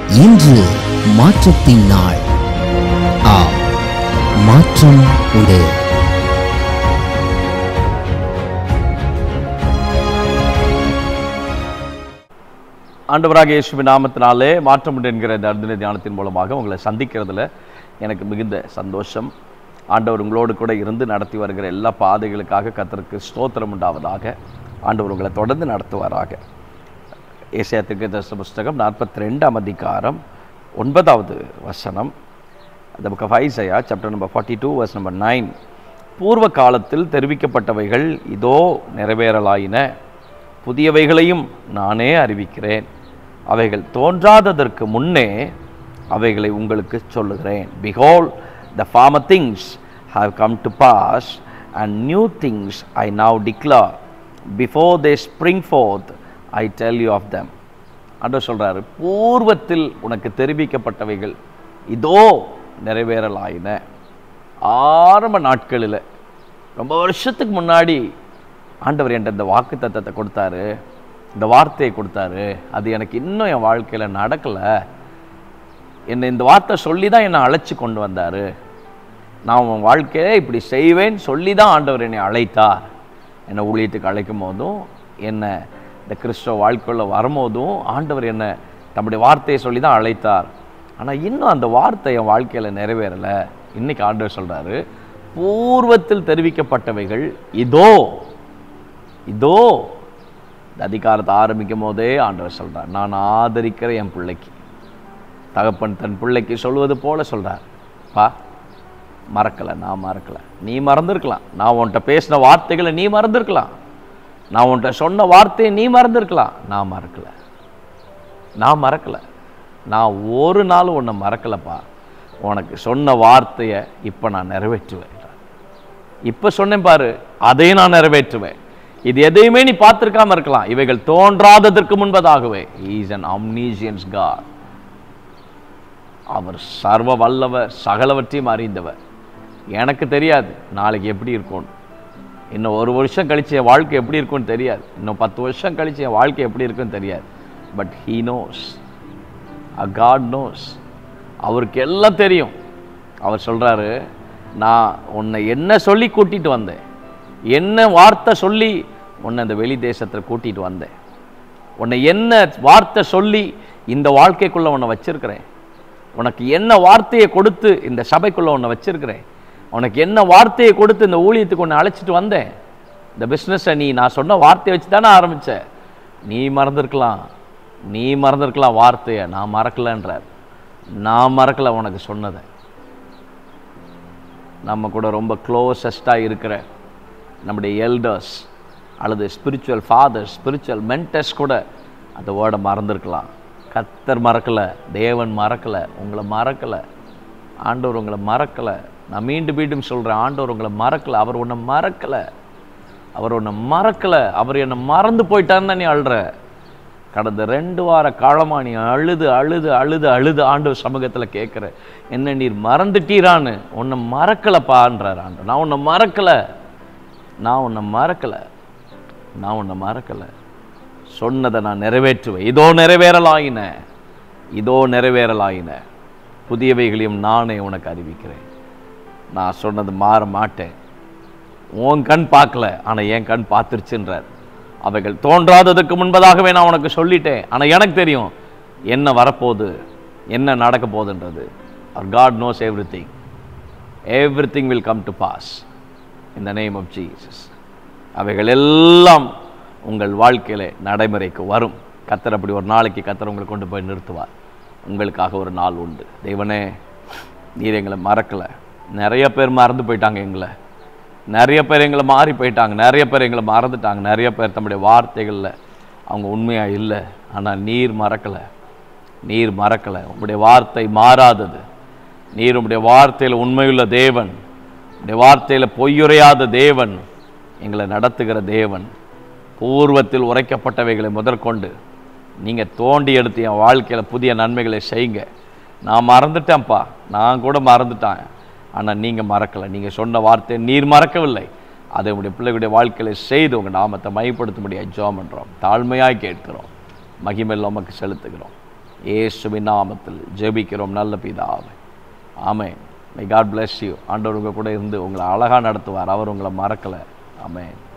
இன்று மாற்றத்தின் நாள் ஆம் மாற்றம் உண்டு ஆண்டவராக இயேசுவின் நாமத்தினாலே மாற்றம் உண்டு என்கிற இந்த அர்த்தன தியானத்தின் மூலமாக உங்களை சந்திக்கிறதுல எனக்கு மிகுந்த சந்தோஷம் ஆண்டவர் உங்களோடு கூட இருந்து நடத்தி வருகிற எல்லா பாதைகளுக்காக கத்தருக்கு ஸ்தோத்திரம் உண்டாவதாக ஆண்டவர் உங்களை தொடர்ந்து நடத்துவாராக ஏசியா திருக்கதர்சன புஸ்தகம் நாற்பத்தி ரெண்டாம் அதிகாரம் ஒன்பதாவது வசனம் the book of Isaiah chapter number 42 verse number 9 பூர்வ காலத்தில் தெரிவிக்கப்பட்டவைகள் இதோ நிறைவேறலாயின புதியவைகளையும் நானே அறிவிக்கிறேன் அவைகள் தோன்றாததற்கு முன்னே அவைகளை உங்களுக்கு சொல்லுகிறேன் behold the former things have come to pass and new things I now declare before they spring forth I tell you of them ஆண்டவர் சொல்றாரு பூர்வத்தில் உனக்கு தெரிவிக்கப்பட்டவைகள் இதோ நிறைவேறலாயின ஆரம்ப நாட்களில் ரொம்ப வருஷத்துக்கு முன்னாடி ஆண்டவர் என்கிட்ட இந்த வாக்கு தத்தத்தை கொடுத்தாரு இந்த வார்த்தையை கொடுத்தாரு அது எனக்கு இன்னும் என் வாழ்க்கையில் நடக்கலை என்னை இந்த வார்த்தை சொல்லி தான் என்னை அழைச்சி கொண்டு வந்தார் நான் உன் வாழ்க்கையை இப்படி செய்வேன் சொல்லி தான் ஆண்டவர் என்னை அழைத்தார் என்னை ஊழியத்துக்கு அழைக்கும் போதும் என்னை இந்த கிறிஸ்தவ வாழ்க்கைக்குள்ள வரும்போதும் ஆண்டவர் என்னை தம்முடைய வார்த்தையை சொல்லி தான் அழைத்தார் ஆனால் இன்னும் அந்த வார்த்தை என் வாழ்க்கையில் நிறைவேறலை இன்னைக்கு ஆண்டவர் சொல்கிறாரு பூர்வத்தில் தெரிவிக்கப்பட்டவைகள் இதோ இதோ இந்த அதிகாரத்தை ஆரம்பிக்கும் போதே ஆண்டவர் சொல்கிறார் நான் ஆதரிக்கிற என் பிள்ளைக்கு தகப்பன் தன் பிள்ளைக்கு சொல்வது போல சொல்கிறார் பா மறக்கலை நான் மறக்கலை நீ மறந்துருக்கலாம் நான் உன்கிட்ட பேசின வார்த்தைகளை நீ மறந்துருக்கலாம் நான் உன்கிட்ட சொன்ன வார்த்தையை நீ மறந்துருக்கலாம் நான் மறக்கலை நான் மறக்கலை நான் ஒரு நாள் உன்னை மறக்கலைப்பா உனக்கு சொன்ன வார்த்தையை இப்போ நான் நிறைவேற்றுவேன் இப்போ சொன்னேன் பாரு அதையும் நான் நிறைவேற்றுவேன் இது எதையுமே நீ பார்த்துருக்காம இருக்கலாம் இவைகள் தோன்றாததற்கு முன்பதாகவே ஈஸ் அன் அம்னீசியன்ஸ் காட் அவர் சர்வ வல்லவர் சகலவற்றையும் அறிந்தவர் எனக்கு தெரியாது நாளைக்கு எப்படி இருக்கும்னு இன்னும் ஒரு வருஷம் கழிச்சு என் வாழ்க்கை எப்படி இருக்கும்னு தெரியாது இன்னும் பத்து வருஷம் கழிச்சு என் வாழ்க்கை எப்படி இருக்குன்னு தெரியாது but he knows a God knows அவருக்கு எல்லாம் தெரியும் அவர் சொல்கிறாரு நான் உன்னை என்ன சொல்லி கூட்டிகிட்டு வந்தேன் என்ன வார்த்தை சொல்லி உன்னை இந்த வெளி தேசத்தில் கூட்டிகிட்டு வந்தேன் உன்னை என்ன வார்த்தை சொல்லி இந்த வாழ்க்கைக்குள்ளே உன்னை வச்சிருக்கிறேன் உனக்கு என்ன வார்த்தையை கொடுத்து இந்த சபைக்குள்ளே உன்னை வச்சிருக்கிறேன் உனக்கு என்ன வார்த்தையை கொடுத்து இந்த ஊழியத்துக்கு உன்னை அழைச்சிட்டு வந்தேன் இந்த பிஸ்னஸை நீ நான் சொன்ன வார்த்தையை வச்சு தானே ஆரம்பித்த நீ மறந்துருக்கலாம் நீ மறந்துருக்கலாம் வார்த்தையை நான் மறக்கலைன்றார் நான் மறக்கலை உனக்கு சொன்னதை நம்ம கூட ரொம்ப க்ளோசஸ்டாக இருக்கிற நம்முடைய எல்டர்ஸ் அல்லது ஸ்பிரிச்சுவல் ஃபாதர்ஸ் ஸ்பிரிச்சுவல் மென்டர்ஸ் கூட அந்த வேர்டை மறந்துருக்கலாம் கத்தர் மறக்கலை தேவன் மறக்கலை உங்களை மறக்கலை ஆண்டவர் உங்களை மறக்கலை நான் மீண்டும் மீண்டும் சொல்கிறேன் ஆண்டவர் உங்களை மறக்கலை அவர் உன்னை மறக்கலை அவர் உன்னை மறக்கலை அவர் என்னை மறந்து போயிட்டான்னு தான் நீ அழுற கடந்த ரெண்டு வார காலமாக நீ அழுது அழுது அழுது அழுது ஆண்டவர் சமூகத்தில் கேட்குற என்ன நீர் மறந்துட்டீரான்னு உன்னை மறக்கலைப்பான்றார் ஆண்டு நான் உன்னை மறக்கலை நான் உன்னை மறக்கலை நான் உன்னை மறக்கலை சொன்னதை நான் நிறைவேற்றுவேன் இதோ நிறைவேறலாயின இதோ நிறைவேறலாயின புதியவைகளையும் நானே உனக்கு அறிவிக்கிறேன் நான் சொன்னது மாற மாட்டேன் உன் கண் பார்க்கல ஆனால் என் கண் பார்த்துருச்சுன்றார் அவைகள் தோன்றாததுக்கு முன்பதாகவே நான் உனக்கு சொல்லிட்டேன் ஆனால் எனக்கு தெரியும் என்ன வரப்போகுது என்ன நடக்க போகுதுன்றது அவர் God knows everything everything will come to pass in the name of Jesus அவைகள் எல்லாம் உங்கள் வாழ்க்கையில் நடைமுறைக்கு வரும் கத்தர் அப்படி ஒரு நாளைக்கு கத்தர் உங்களை கொண்டு போய் நிறுத்துவார் உங்களுக்காக ஒரு நாள் உண்டு தெய்வனே நீர் எங்களை மறக்கலை நிறைய பேர் மறந்து போயிட்டாங்க எங்களை நிறைய பேர் எங்களை மாறி போயிட்டாங்க நிறைய பேர் எங்களை மறந்துட்டாங்க நிறைய பேர் தம்முடைய வார்த்தைகளில் அவங்க உண்மையாக இல்லை ஆனால் நீர் மறக்கலை நீர் மறக்கலை உங்களுடைய வார்த்தை மாறாதது நீர் உங்களுடைய வார்த்தையில் உண்மையுள்ள தேவன் உங்களுடைய வார்த்தையில் பொய்யுரையாத தேவன் எங்களை நடத்துகிற தேவன் பூர்வத்தில் உரைக்கப்பட்டவைகளை முதற்கொண்டு நீங்கள் தோண்டி எடுத்து என் வாழ்க்கையில் புதிய நன்மைகளை செய்யுங்க நான் மறந்துட்டேன்ப்பா நான் கூட மறந்துட்டேன் ஆனால் நீங்கள் மறக்கலை நீங்கள் சொன்ன வார்த்தையை நீர் மறக்கவில்லை அதை உங்களுடைய பிள்ளைகளுடைய வாழ்க்கையில செய்து உங்கள் நாமத்தை மையப்படுத்தும்படியாக ஜோம் பண்ணுறோம் தாழ்மையாய் கேட்கிறோம் மகிமெல்லாம் உமக்கு செலுத்துகிறோம் இயேசுவின் நாமத்தில் ஜெபிக்கிறோம் நல்ல பிதாவே amen my God bless you ஆண்டவர் உங்க கூட இருந்து உங்களை அழகாக நடத்துவார் அவர் உங்களை மறக்கலை ஆமென்